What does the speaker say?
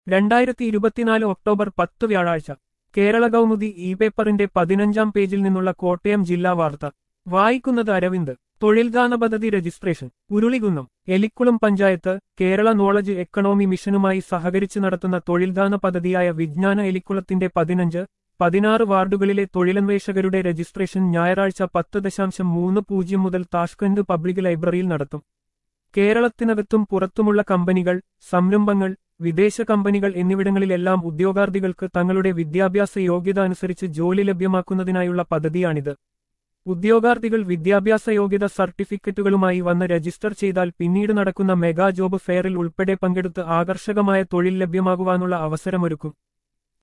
രണ്ടായിരത്തി ഇരുപത്തിനാല് ഒക്ടോബർ പത്ത് വ്യാഴാഴ്ച കേരള കൗമുദി ഇ പേപ്പറിന്റെ പതിനഞ്ചാം പേജിൽ നിന്നുള്ള കോട്ടയം ജില്ലാ വാർത്ത വായിക്കുന്നത് അരവിന്ദ് തൊഴിൽദാന പദ്ധതി registration Urulikunnam Elikkulam panchayat Kerala knowledge economy മിഷനുമായി സഹകരിച്ച് നടത്തുന്ന തൊഴിൽദാന പദ്ധതിയായ വിജ്ഞാന എലിക്കുളത്തിന്റെ പതിനഞ്ച് പതിനാറ് വാർഡുകളിലെ തൊഴിലന്വേഷകരുടെ രജിസ്ട്രേഷൻ ഞായറാഴ്ച പത്ത് ദശാംശം മൂന്ന് പൂജ്യം മുതൽ താഷ്കന്റ് പബ്ലിക് ലൈബ്രറിയിൽ നടത്തും കേരളത്തിനകത്തും പുറത്തുമുള്ള കമ്പനികൾ സംരംഭങ്ങൾ വിദേശ കമ്പനികൾ എന്നിവിടങ്ങളിലെല്ലാം ഉദ്യോഗാർത്ഥികൾക്ക് തങ്ങളുടെ വിദ്യാഭ്യാസ യോഗ്യത അനുസരിച്ച് ജോലി ലഭ്യമാക്കുന്നതിനായുള്ള പദ്ധതിയാണിത് ഉദ്യോഗാർത്ഥികൾ വിദ്യാഭ്യാസ യോഗ്യത സർട്ടിഫിക്കറ്റുകളുമായി വന്ന് രജിസ്റ്റർ ചെയ്താൽ പിന്നീട് നടക്കുന്ന മെഗാ ജോബ് ഫെയറിൽ ഉൾപ്പെടെ പങ്കെടുത്ത് ആകർഷകമായ തൊഴിൽ ലഭ്യമാകുവാനുള്ള അവസരമൊരുക്കും